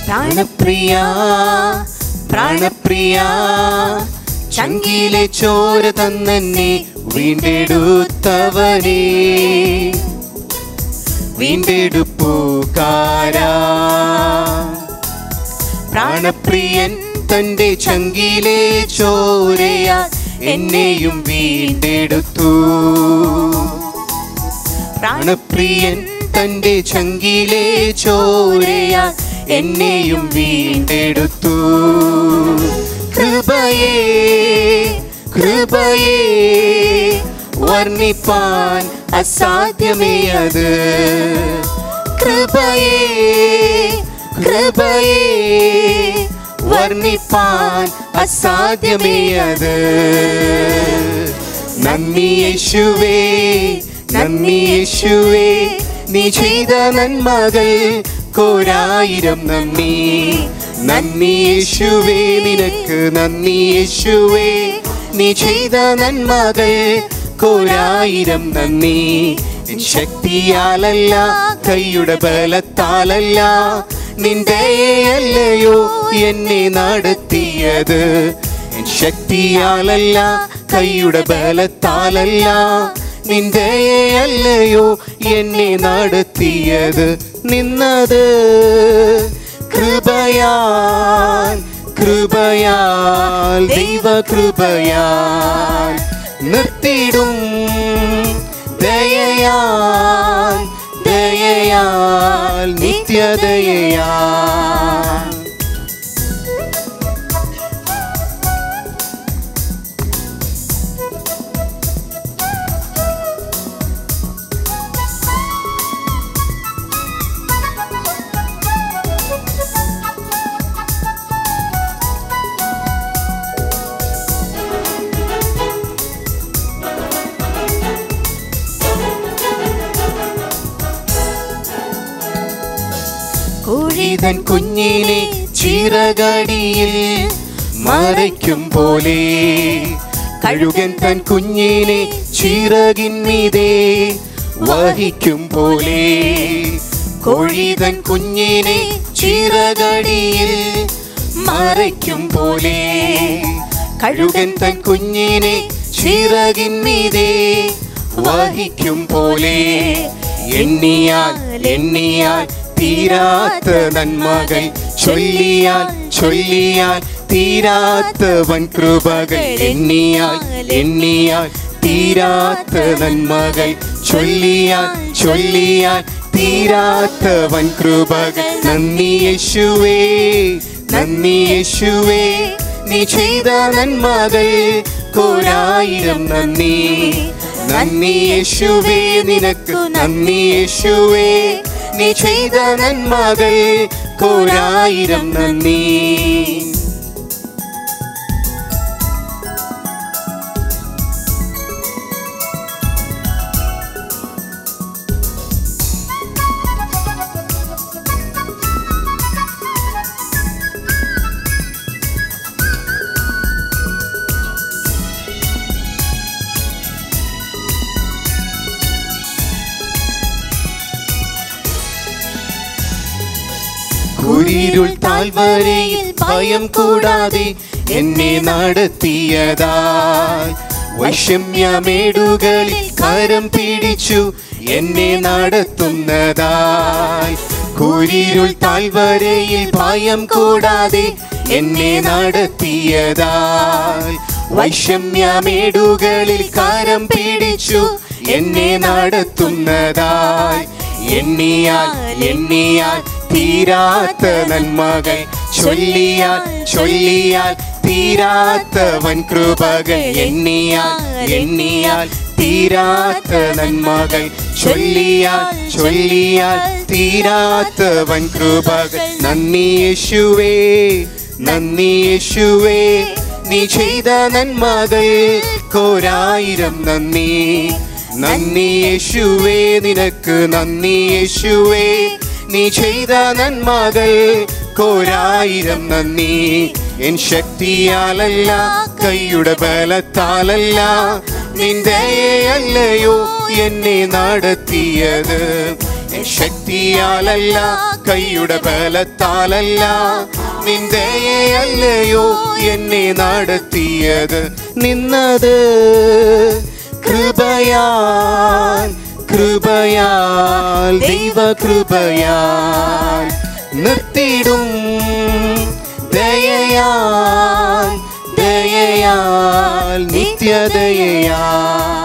പ്രാണപ്രിയ പ്രാണപ്രിയ ചങ്കിലെ ചോര തന്നെ വീണ്ടെടുത്തവനേ വീണ്ടെടുപ്പുകാരാ പ്രാണപ്രിയൻ തന്റെ ചങ്കിലെ ചോരയാൽ എന്നെയും വീണ്ടെടുത്തു പ്രാണപ്രിയൻ തന്റെ ചങ്കിലെ ചോരയാൽ എന്നെയും വീണ്ടെടുത്തു കൃപയേ കൃപയേ വർണ്ണിപ്പാൻ അസാധ്യമേ അത് കൃപയേ കൃപയേ വർണ്ണിപ്പാൻ അസാധ്യമേ അത് നന്ദി യേശുവേ നന്ദി യേശുവേ നീ ചെയ്ത നന്മകൾ കോരായിരം നന്ദി നന്ദി യേശുവേ നിനക്ക് നന്ദി യേശുവേ നീ ചെയ്ത നന്മകൾ കോരായിരം നന്ദി എൻ ശക്തിയാലല്ല കൈയുടെ ബലത്താലല്ല നിന്റെയല്ലയോ എന്നെ നടത്തിയത് എൻ ശക്തിയാലല്ല കൈയുടെ ബലത്താലല്ല നിന്റെയല്ലയോ എന്നെ നടത്തിയത് നിന്നത് കൃപയാൽ കൃപയാൽ ദൈവ കൃപയാൽ നിർത്തിടും ദയയാൽ ദയയാൽ നിത്യദയയാൽ കോഴിതൻ കുഞ്ഞിനെ ചിറകടിയിൽ മറയ്ക്കും പോലെ കഴുകൻ തൻ കുഞ്ഞിനെ ചിറകിന്മീതേ വഹിക്കും പോലെ കോഴിതൻ കുഞ്ഞിനെ ചിറകടിയിൽ മറയ്ക്കും പോലെ കഴുകൻ തൻ കുഞ്ഞിനെ ചിറകിന്മീതേ വഹിക്കും പോലെ എണ്ണിയാൽ എണ്ണിയാൽ തീരാത്ത നന്മകൾ ചൊല്ലിയാൽ ചൊല്ലിയാൽ തീരാത്ത വൻ കൃപകൾ എണ്ണിയാൽ എണ്ണിയാൽ തീരാത്ത നന്മകൾ ചൊല്ലിയാൽ ചൊല്ലിയാൽ തീരാത്ത വൻ കൃപകൾ നന്ദി യേശുവേ നന്ദി യേശുവേ നീ ചെയ്ത നന്മകൾ കോരായിരം നന്ദി നന്ദി യേശുവേ നിനക്ക് നന്ദി യേശുവേ നീ ചെയ്ത നന്മകൾ കോരായിരം നന്ദി കുരിരുൾ താഴ്വരയിൽ ഭയം കൂടാതെ എന്നെ നടത്തിയതായി വൈഷമ്യമേടുകളിൽ കരം പിടിച്ചു എന്നെ നടത്തുന്നതായി കുരിരുൾ താഴ്വരയിൽ ഭയം കൂടാതെ എന്നെ നടത്തിയതായി വൈഷമ്യമേടുകളിൽ കരം പിടിച്ചു എന്നെ നടത്തുന്നതായി എണ്ണിയാൽ എണ്ണിയാൽ തീരാത്ത നന്മകൾ ചൊല്ലിയാൽ ചൊല്ലിയാൽ തീരാത്ത വൻ കൃപകൾ എണ്ണിയാൽ എണ്ണിയാൽ തീരാത്ത നന്മകൾ ചൊല്ലിയാൽ ചൊല്ലിയാൽ തീരാത്ത വൻ കൃപകൾ നന്ദി യേശുവേ നന്ദി യേശുവേ നീ ചെയ്ത നന്മകൾ കോരായിരം നന്ദി നന്ദി യേശുവേ നിനക്ക് നന്ദി യേശുവേ നീ ചെയ്ത നന്മകൾ കോരായിരം നന്ദി എൻ ശക്തിയാലല്ല കൈയുടെ ബലത്താലല്ല നിന്റെയല്ലയോ എന്നെ നടത്തിയത് എൻ ശക്തിയാലല്ല കൈയുടെ ബലത്താലല്ല നിന്ദയല്ലയോ എന്നെ നടത്തിയത് നിന്നത് കൃപയാൽ കൃപയാൽ ദൈവകൃപയാൽ നിർത്തിയിടും ദയയാൽ ദയയാൽ നിത്യദയയാൽ